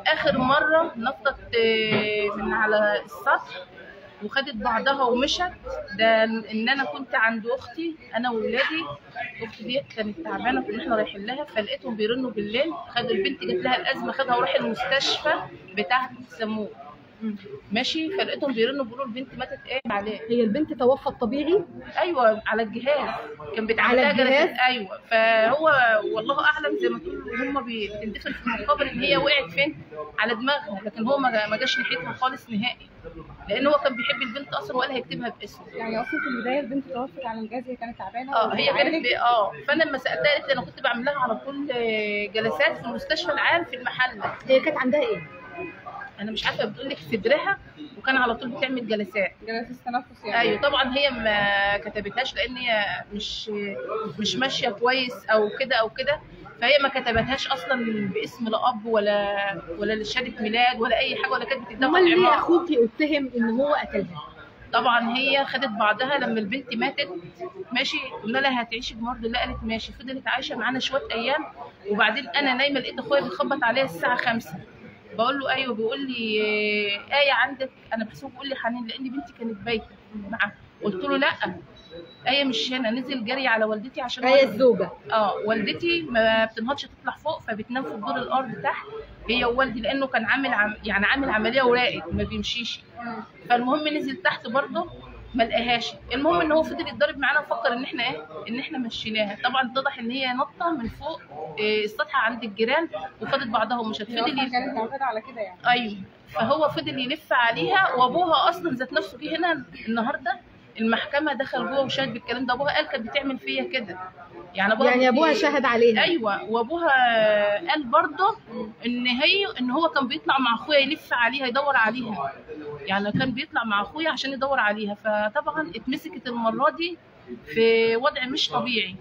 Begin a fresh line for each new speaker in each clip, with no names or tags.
اخر مره نطت آه، من على السطح وخدت بعضها ومشت ده ان انا كنت عند اختي انا وولادي اختي ديت كانت تعبانه كنا احنا رايحين لها فلقيتهم بيرنوا بالليل خدوا البنت جات لها الازمه خدها وراح المستشفى بتاعه سموه ماشي فلقيتهم بيرنوا بيقولوا البنت ماتت ايه عليه
هي البنت توفت طبيعي
ايوه على الجهاز كان بيتعمل
على
لها
الجهاز؟
جلسات ايوه فهو والله اعلم زي ما تقول هم بتندفن في المقابر ان هي وقعت فين على دماغها لكن هو ما جا- ما جاش ناحيتها خالص نهائي لان هو كان بيحب البنت اصلا وقال هيكتبها باسمه
يعني اصلا في البدايه البنت توفت على الجهاز هي كانت تعبانه
اه هي كانت
وعالج.
ب- اه فانا لما سالتها قالت لي انا كنت بعمل لها على طول آه، جلسات في المستشفى العام في المحله
هي كانت عندها ايه؟
انا مش عارفه بتقول لك صدرها وكان على طول بتعمل جلسات
جلسه تنفس يعني
ايوه طبعا هي ما كتبتهاش لان هي مش مش ماشيه كويس او كده او كده فهي ما كتبتهاش اصلا باسم لا اب ولا ولا شهاده ميلاد ولا اي حاجه ولا كانت بتدفع
امال ليه
عمارة.
اخوكي اتهم ان هو قتلها؟
طبعا هي خدت بعضها لما البنت ماتت ماشي قلنا لها هتعيشي بمرض الله قالت ماشي فضلت عايشه معانا شويه ايام وبعدين انا نايمه لقيت اخويا بيخبط عليا الساعه 5 بقول له ايوه بيقول لي آه، ايه عندك انا بحسبه بيقول لي حنين لان بنتي كانت بايته معاه قلت له لا ايه مش هنا نزل جري على والدتي عشان
هي الزوجه
اه والدتي ما بتنهضش تطلع فوق فبتنام في الدور الارض تحت هي ووالدي لانه كان عامل عم يعني عامل عمليه وراقد ما بيمشيش فالمهم نزل تحت برضه ما لقاهاش المهم ان هو فضل يتضرب معانا وفكر ان احنا ايه ان احنا مشيناها طبعا اتضح ان هي نطه من فوق إيه السطح عند الجيران وخدت بعضها ومشت
هي
فضل
اصلا
يلف
كانت معتاده على كده يعني
ايوه فهو فضل يلف عليها وابوها اصلا ذات نفسه جه هنا النهارده المحكمه دخل جوه وشاهد بالكلام ده ابوها قال كانت بتعمل فيا كده يعني ابوها
يعني ابوها
بي-
شهد عليها
ايوه وابوها قال برضه ان هي ان هو كان بيطلع مع اخويا يلف عليها يدور عليها يعني كان بيطلع مع اخويا عشان يدور عليها فطبعا اتمسكت المره دي في وضع مش طبيعي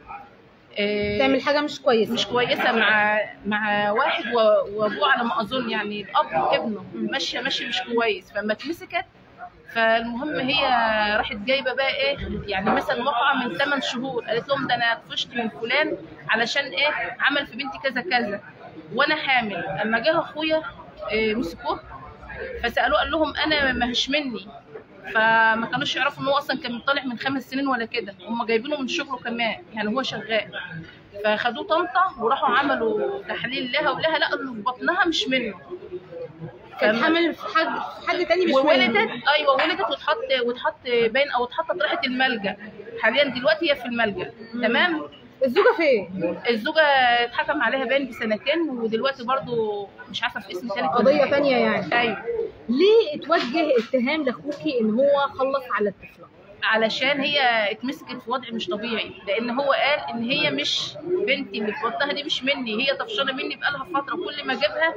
آه،
تعمل حاجه مش كويسه
مش كويسه مع مع واحد و- وابوه على ما اظن يعني الاب وابنه ماشيه ماشي مش كويس فلما اتمسكت فالمهم هي راحت جايبه بقى ايه يعني مثلا وقعه من 8 شهور قالت لهم ده انا طفشت من فلان علشان ايه عمل في بنتي كذا كذا وانا حامل اما جه اخويا إيه مسكوه فسالوه قال لهم انا ما هش مني فما كانوش يعرفوا ان هو اصلا كان طالع من خمس سنين ولا كده هم جايبينه من شغله كمان يعني هو شغال فخدوه طنطا وراحوا عملوا تحليل لها ولها لقوا انه في بطنها مش منه
كانت
فما-
حامل في حد في حد تاني مش
وولدت
منه.
ايوه ولدت واتحط واتحط باين او اتحطت راحت الملجا حاليا دلوقتي هي في الملجا تمام
الزوجه فين؟
الزوجه اتحكم عليها باين بسنتين ودلوقتي برضو مش عارفه في اسم ثالث ولا
قضيه
إيه.
تانية يعني
ايوه
ليه اتوجه اتهام لاخوكي ان هو خلص على الطفله؟
علشان هي اتمسكت في وضع مش طبيعي لان هو قال ان هي مش بنتي اللي في بطنها دي مش مني هي طفشانه مني بقالها فتره كل ما اجيبها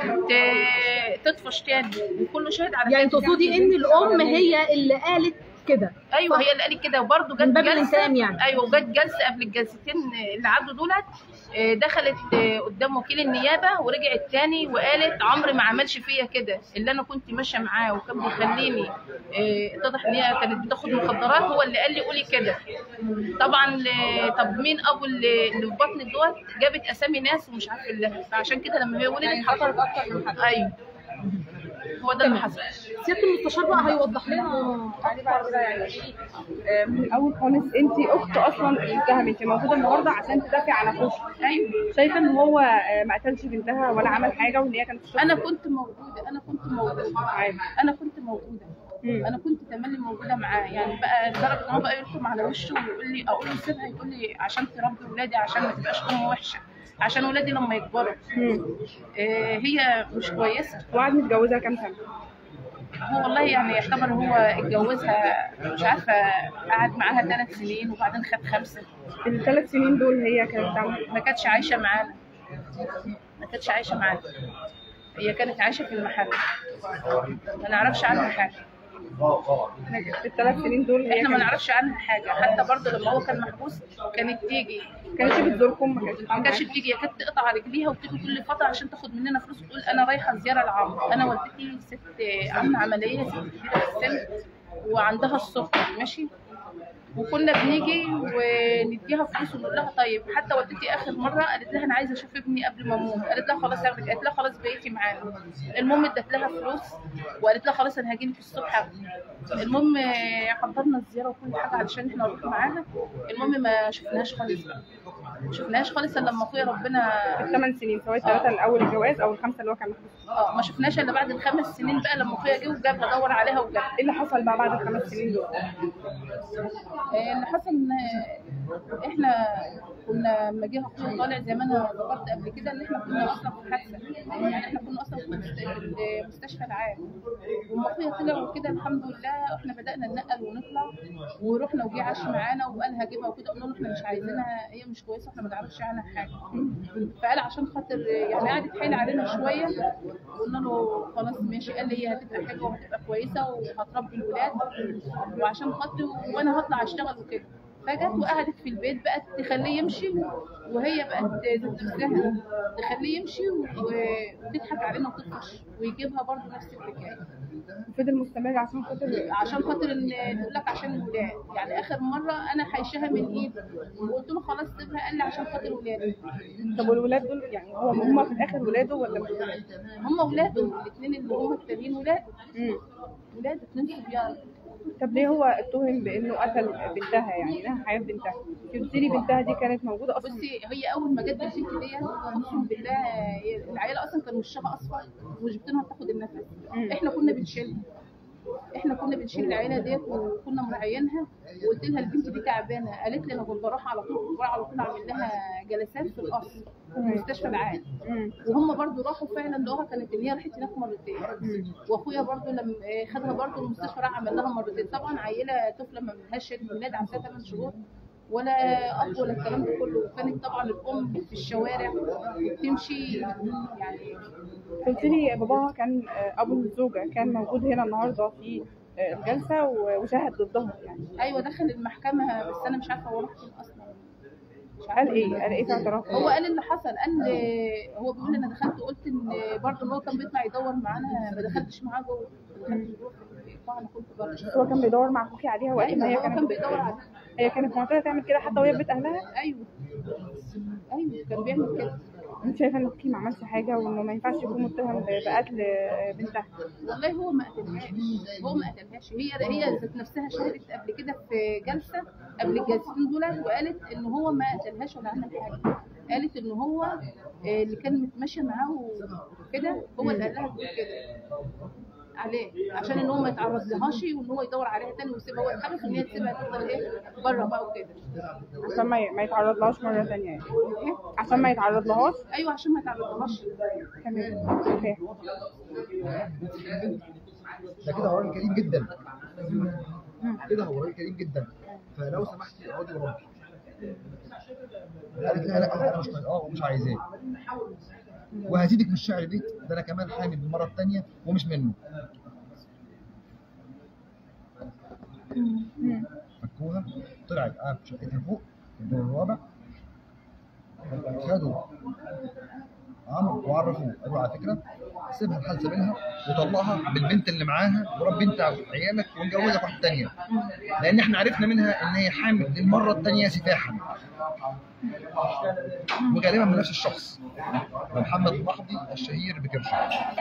ت- تطفش تاني وكله شاهد على
يعني
كده.
تقصدي ان الام هي اللي قالت كده
ايوه هي اللي قالت كده وبرده جت
من باب
جلسه
الانسان يعني.
ايوه وجت جلسه قبل الجلستين اللي عدوا دولت آه، دخلت آه، قدام وكيل النيابه ورجعت تاني وقالت عمرو ما عملش فيا كده اللي انا كنت ماشيه معاه وكان بيخليني آه، اتضح ان هي كانت بتاخد مخدرات هو اللي قال لي قولي كده طبعا ل- طب مين ابو اللي اللي في بطن دوت جابت اسامي ناس ومش عارفه اللي فعشان كده لما هي ولدت
يعني حصلت اكتر من حد
ايوه هو ده اللي
تمام.
حصل
سياده المستشار بقى هيوضح لنا
بعد بعد كده يعني ايه آه، من الاول خالص انت اخت اصلا المتهم انت موجوده النهارده عشان تدافعي عن اخوك
ايوه
شايفه ان هو آه، ما قتلش بنتها ولا عمل حاجه وان هي كانت في الشغل
انا كنت موجوده انا كنت موجوده
عادي
انا كنت موجوده
مم.
انا كنت تملي موجوده معاه يعني بقى لدرجه ان هو بقى يرسم على وشه ويقول لي اقول له سيبها يقول لي عشان تربي ولادي عشان ما تبقاش ام وحشه عشان ولادي لما يكبروا
مم.
آه هي مش كويسه
وقعد متجوزها كام سنه
هو والله يعني يعتبر هو اتجوزها مش عارفه قعد معاها ثلاث سنين وبعدين خد خمسه
الثلاث سنين دول هي كانت بتعمل
ما كانتش عايشه معانا ما كانتش عايشه معانا هي كانت عايشه في المحل ما نعرفش عنها حاجه
في الثلاث سنين دول هي
احنا ما
كانت
نعرفش عنها حاجه حتى برضه لما هو كان محبوس كانت تيجي
كانتش بتزوركم ما كانتش
ما
بتعمل
كانتش
معاكم؟
بتيجي هي كانت تقطع رجليها وتيجي كل فتره عشان تاخد مننا فلوس وتقول انا رايحه زياره لعمرو انا والدتي ست عامله عمليه ست كبيره في السن وعندها السكر ماشي وكنا بنيجي ونديها فلوس ونقول لها طيب حتى والدتي اخر مره قالت لها انا عايزه اشوف ابني قبل ما اموت قالت لها خلاص هاخدك قالت لها خلاص بقيتي معانا المهم ادت لها فلوس وقالت لها خلاص انا هاجيلك الصبح أخدك. المهم آه، حضرنا الزياره وكل حاجه علشان احنا نروح معاها المهم ما شفناهاش خالص بقى. ما شفناهاش خالص الا لما اخويا ربنا
الثمان سنين سواء الثلاثه الاول الجواز او الخمسه اللي هو كان محبوس
اه ما شفناش الا بعد الخمس سنين بقى لما اخويا جه وجابها دور عليها وجابها
ايه اللي حصل بقى بعد الخمس سنين دول؟
آه، اللي حصل ان احنا كنا لما جه اخويا طالع زي ما انا ذكرت قبل كده ان احنا كنا اصلا في حادثه يعني احنا كنا اصلا في المست- في المستشفى العام وما اخويا طلع وكده الحمد لله احنا بدانا ننقل ونطلع ورحنا وجه عاش معانا وقال هجيبها وكده قلنا له احنا مش عايزينها هي مش كويسه احنا ما نعرفش عنها حاجه فقال عشان خاطر يعني قعد يتحايل علينا شويه قلنا له خلاص ماشي قال لي هي هتبقى حلوه وهتبقى كويسه وهتربي الولاد وعشان خاطري وانا هطلع اشتغل وكده فجت وقعدت في البيت بقت تخليه يمشي وهي بقت ذات نفسها تخليه يمشي و- وتضحك علينا وتطفش ويجيبها برضه نفس الحكايه
فضل مستمر عشان خاطر
عشان خاطر ان تقول لك عشان الولاد يعني اخر مره انا حيشها من ايدي وقلت له خلاص سيبها قال لي عشان خاطر ولادي
طب والولاد دول يعني هو هم في الاخر ولاده ولا مش ولاده؟
هم ولاده الاثنين اللي هم التانيين ولاد
مم.
ولاد اثنين صبيان
طب ليه هو اتهم بانه قتل بنتها يعني نهى حياه بنتها؟ قلت لي بنتها دي كانت موجوده اصلا
بصي هي اول ما جت البنت دي اقسم بالله هي- العيله اصلا كان وشها اصفر ومش بتنها تاخد النفس
مم.
احنا كنا بنشيلها احنا كنا بنشيل العيله ديت وكنا مراعيينها وقلت لها البنت دي تعبانه قالت لي انا كنت بروح على طول بروح على طول اعمل لها جلسات في القصر في المستشفى العام
مم.
وهم برضو راحوا فعلا لقوها كانت ان هي راحت هناك مرتين واخويا برضو لما آه، خدها برضو المستشفى راح عمل لها مرتين طبعا عيله طفله ما لهاش شهاده ميلاد عندها 8 شهور ولا اب ولا الكلام ده كله وكانت طبعا الام في الشوارع بتمشي يعني
قلت لي باباها كان آه، ابو الزوجه كان موجود هنا النهارده في آه، الجلسه و- وشاهد ضدها يعني
ايوه دخل المحكمه بس انا مش عارفه هو راح فين اصلا مش
قال
عارفة.
ايه؟ قال ايه في اعترافه؟
هو قال اللي حصل قال هو بيقول انا دخلت قلت ان برضه اللي هو كان بيطلع يدور معانا ما دخلتش معاه جوه ما دخلتش جوه في القاعه انا كنت بره
هو كان بيدور مع اخوكي عليها وقت ما
ايوه
هي
هو كان
كانت
بيدور على
هي كانت معتاده تعمل كده حتى وهي في بيت اهلها
ايوه ايوه كان بيعمل كده
انت شايفه ان اخوكي ما عملش حاجه وانه ما ينفعش يكون متهم ب- بقتل آه، بنتها
والله هو ما قتلهاش هو ما قتلهاش هي هي ذات نفسها شهدت قبل كده في جلسه قبل الجلستين دول وقالت ان هو ما قتلهاش ولا عمل حاجه قالت ان هو آه، اللي كان متماشي معاه وكده هو اللي قال لها تقول كده عليه عشان ان هو ما يتعرض لهاش وان هو يدور عليها تاني ويسيبها هو اتحبس ان هي تسيبها تفضل ايه بره بقى وكده
عشان ما ي- ما يتعرض لهاش مره ثانيه يعني عشان ما يتعرض لهاش
ايوه عشان ما يتعرض لهاش
تمام اوكي
ده كده هو راجل كريم جدا كده هو راجل كريم جدا فلو سمحتي اقعدي وربي قالت لها لا انا مش طايقاه ومش عايزاه وهزيدك من الشعر بيت ده انا كمان حامل بالمره الثانيه ومش منه
مم.
فكوها طلعت قاعد في شقتها فوق في الدور الرابع خدوا عمرو وعرفوه قالوا على فكره سيبها الحال سابلها وطلقها بالبنت اللي معاها وربي انت عيالك ونجوزك واحده ثانيه لان احنا عرفنا منها ان هي حامل للمره الثانيه سفاحا وغالبا من نفس الشخص محمد المحضي الشهير بكرشه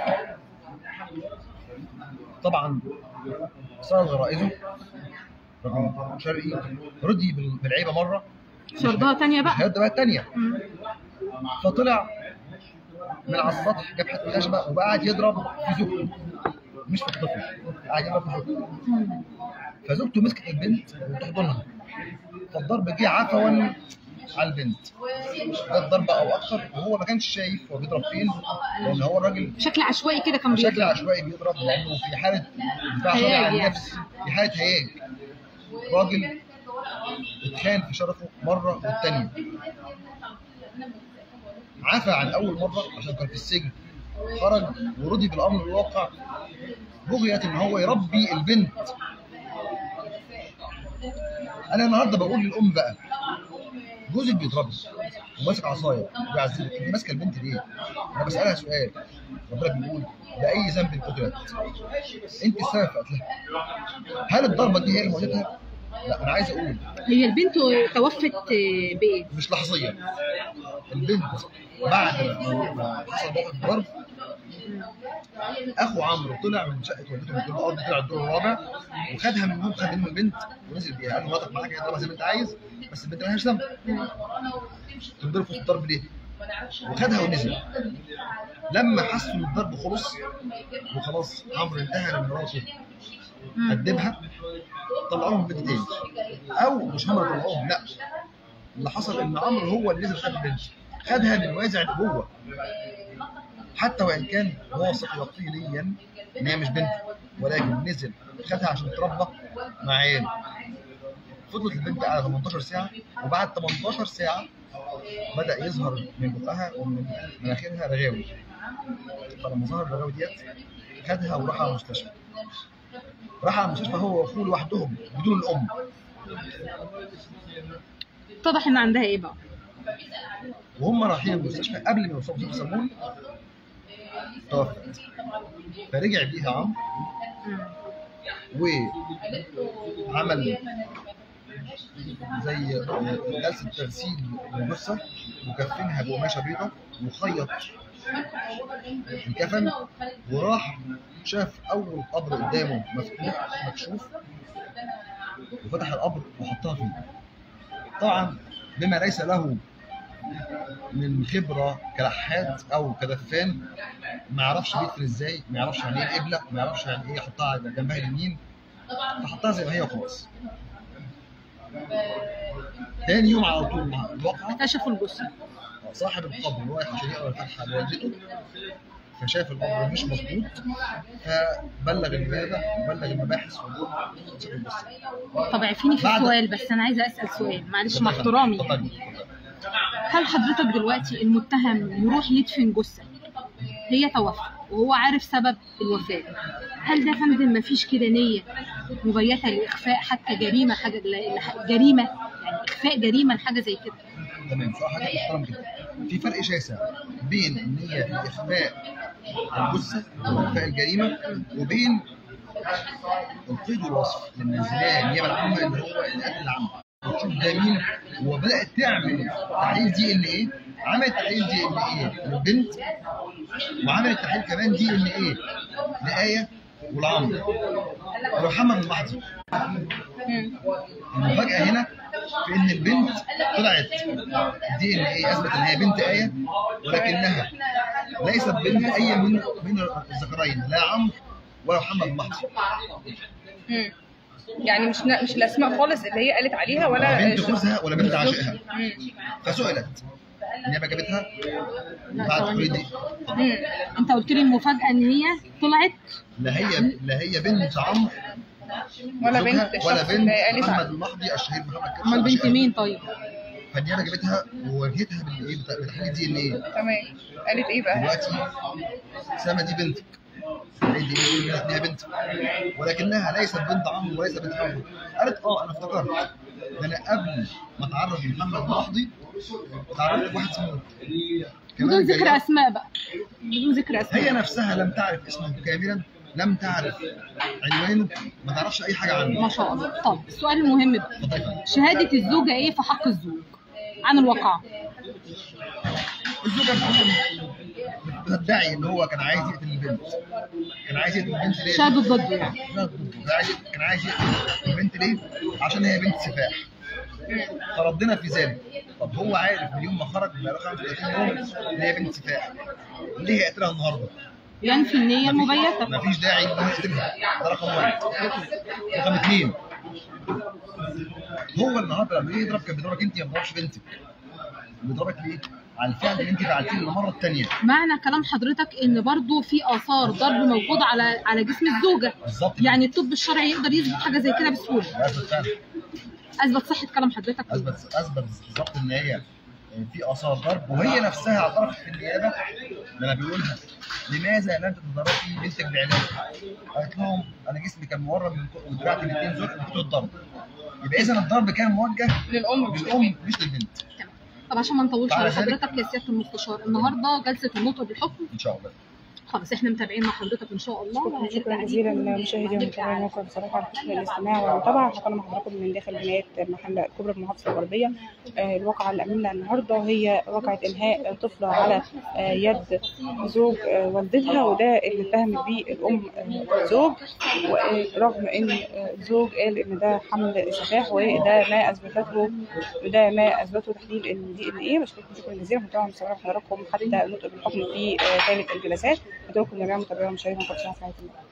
طبعا صار غرائزه رقم شرقي ردي بال- بالعيبه مره
شرطها تانية بقى
الشهاده بقى الثانيه فطلع من على السطح جاب حته خشبه وقعد يضرب في زوجته مش في الطفل قعد يضرب في زوجته فزوجته مسكت البنت وتحضنها فالضرب جه عفوا على البنت ده الضرب او اكثر وهو ما كانش شايف هو بيضرب فين لان هو الراجل
بشكل عشوائي كده كان
بشكل
بيضرب
عشوائي بيضرب لانه في حاله دفاع شرعي
هياج
عن
يعني.
النفس في حاله هياج راجل اتخان في شرفه مره والتانيه عفى عن اول مره عشان كان في السجن خرج ورضي بالامر الواقع بغية ان هو يربي البنت انا النهارده بقول للام بقى جوزك بيضربك وماسك عصايه وبيعذبك انت ماسكه البنت ليه؟ انا بسالها سؤال ربنا بيقول باي ذنب قتلت انت السبب في قتلها هل الضربه دي هي اللي موتتها لا انا عايز اقول
هي البنت توفت آه، بايه؟
مش لحظيا البنت بعد ما حصل موقف ضرب اخو عمرو طلع من شقه والدته من الارض طلع الدور الرابع وخدها منهم خد منهم البنت ونزل بيها قال له مراتك معاك اضربها زي ما انت عايز بس البنت مالهاش ذنب تنضرب في وسط الضرب ليه؟ وخدها ونزل لما حسوا ان الضرب خلص وخلاص عمرو انتهى من مراته قدمها طلعوهم البنت تاني او مش هم اللي طلعوهم لا اللي حصل ان عمرو هو اللي نزل خد البنت خدها من وازع الابوه حتى وان كان واثق يقينيا ان هي مش بنته ولكن نزل خدها عشان تربى مع عياله فضلت البنت قاعده 18 ساعه وبعد 18 ساعه بدا يظهر من بقها ومن مناخيرها رغاوي فلما ظهر الرغاوي ديت خدها وراح على المستشفى راح على المستشفى هو واخوه لوحدهم بدون الام
اتضح ان عندها ايه بقى؟
وهم رايحين المستشفى قبل ما يوصلوا مستشفى سمون توفت فرجع بيها عمرو وعمل زي جلسة تغسيل للجثة وكفنها بقماشة بيضاء وخيط الكفن وراح شاف أول قبر قدامه مفتوح مكشوف وفتح القبر وحطها فيه طبعا بما ليس له من خبره كلحات او كدفان ما يعرفش بيدفن ازاي ما يعرفش يعني ايه القبله ما يعرفش يعني ايه يحطها على جنبها اليمين فحطها زي ما هي وخلاص تاني يوم على طول مع الواقعه
اكتشفوا الجثه
صاحب القبر رايح عشان يقرا الفاتحه لوالدته فشاف القبر مش مظبوط فبلغ النيابه وبلغ المباحث وجود صاحب الجثه
طب عرفيني في
بعد-
سؤال بس انا عايزه اسال سؤال معلش مع احترامي يعني.
اتفضلي.
هل حضرتك دلوقتي المتهم يروح يدفن جثه هي توفت وهو عارف سبب الوفاه هل ده يا فندم مفيش كده نيه مبيته لاخفاء حتى جريمه حاجه ل- لح- جريمه يعني اخفاء جريمه لحاجه زي كده
تمام سؤال حضرتك محترم جدا في فرق شاسع بين النية في إخفاء الجثة وإخفاء الجريمة وبين القيد والوصف للنزلاء النيابة العامة اللي هو القتل العام وتشوف ده مين وبدأت تعمل تحليل دي ان ايه عملت تحليل دي ان ايه للبنت وعملت تحليل كمان دي ان ايه لآية والعمرو ومحمد المحضر المفاجأة هنا في إن البنت طلعت دي إن إيه أثبت إن هي بنت آية ولكنها ليست بنت أي من من الذكرين لا عمرو ولا محمد المحضر
مم. يعني مش مش الاسماء خالص اللي هي قالت عليها ولا
بنت جوزها ولا بنت عاشقها
مم.
فسئلت النيابة جابتها بعد كل دي
مم.
انت قلت لي المفاجاه ان هي طلعت
لا هي لا هي بنت عمرو
ولا
زوجها
بنت
ولا
الشخص اللي
بنت
قالت
محمد
عليه.
المحضي الشهير محمد كرش
امال بنت
عاشقها.
مين طيب
فالنيابة جابتها وواجهتها بالايه بتحليل دي ان ايه
تمام قالت ايه بقى؟
دلوقتي سما دي بنتك عيد دي بيقول انها بنت ولكنها ليست بنت عمرو وليست بنت عمرو قالت اه انا افتكرت ده انا قبل ما اتعرف لمحمد محضي اتعرفت بواحد اسمه
بدون ذكر
جاية.
اسماء بقى بدون ذكر اسماء
هي نفسها لم تعرف اسمه كاملا لم تعرف عنوانه ما تعرفش اي حاجه عنه
ما شاء الله طب السؤال المهم بقى
اتفضلي.
شهاده الزوجه ايه في حق الزوج عن الواقعه
الزوجه بتقول- بتدعي ان هو كان عايز يقتل البنت كان عايز يقتل البنت ليه؟
شهاده ضده يعني
لا، كان عايز كان عايز يقتل البنت ليه؟ عشان هي بنت سفاح فردنا في ذلك طب هو عارف من يوم ما خرج بقى له 35 يوم ان هي بنت سفاح ليه يقتلها النهارده؟
ينفي النيه المبيته
مفيش داعي ان هو يقتلها ده رقم واحد رقم اثنين هو النهارده لما يجي يضرب كان بيضربك انت ما بيضربش بنتك بيضربك ليه؟ على الفعل اللي انت فعلتيه المره الثانيه
معنى كلام حضرتك ان برضو في اثار ضرب موجوده على على جسم الزوجه
بالظبط
يعني الطب الشرعي يقدر يثبت حاجه زي كده بسهوله
اثبت فعلا
اثبت صحه كلام حضرتك
اثبت اثبت بالظبط ان هي في اثار ضرب وهي نفسها اعترفت في النيابه لما بيقولها لماذا لم تتدربي بنتك بعلاج؟ قالت لهم انا جسمي كان مورم من كتر- ودراعتي الاثنين زرق من كتر الضرب يبقى اذا الضرب كان موجه
للام مش
للام مش للبنت
طب عشان ما نطولش
على
على
ذلك-
حضرتك يا سياده المستشار النهارده جلسه النطق بالحكم
ان شاء الله
خلاص احنا متابعين مع حضرتك ان شاء الله
شكرا
وهنرجع
شكرا
ليك
جزيلا
تاني.
مشاهدي
نرجع
ومتابعي الموقع بصراحه على حسن الاستماع والمتابعه احنا كنا مع حضراتكم من داخل جنايات المحله الكبرى بالمحافظه الغربيه آه، الواقعه اللي امامنا النهارده هي واقعه انهاء طفله على آه، يد زوج آه، والدتها وده اللي اتهمت بيه الام آه، الزوج ورغم ان آه، الزوج قال ان ده حمل سفاح وده ما اثبتته وده ما اثبته تحليل الدي ان ايه بشكركم شكرا جزيلا وطبعا مستمر حضراتكم حتى النطق بالحكم في آه، ثالث الجلسات اترككم جميعا متابعين ومشاهدين قد شاء في حياتنا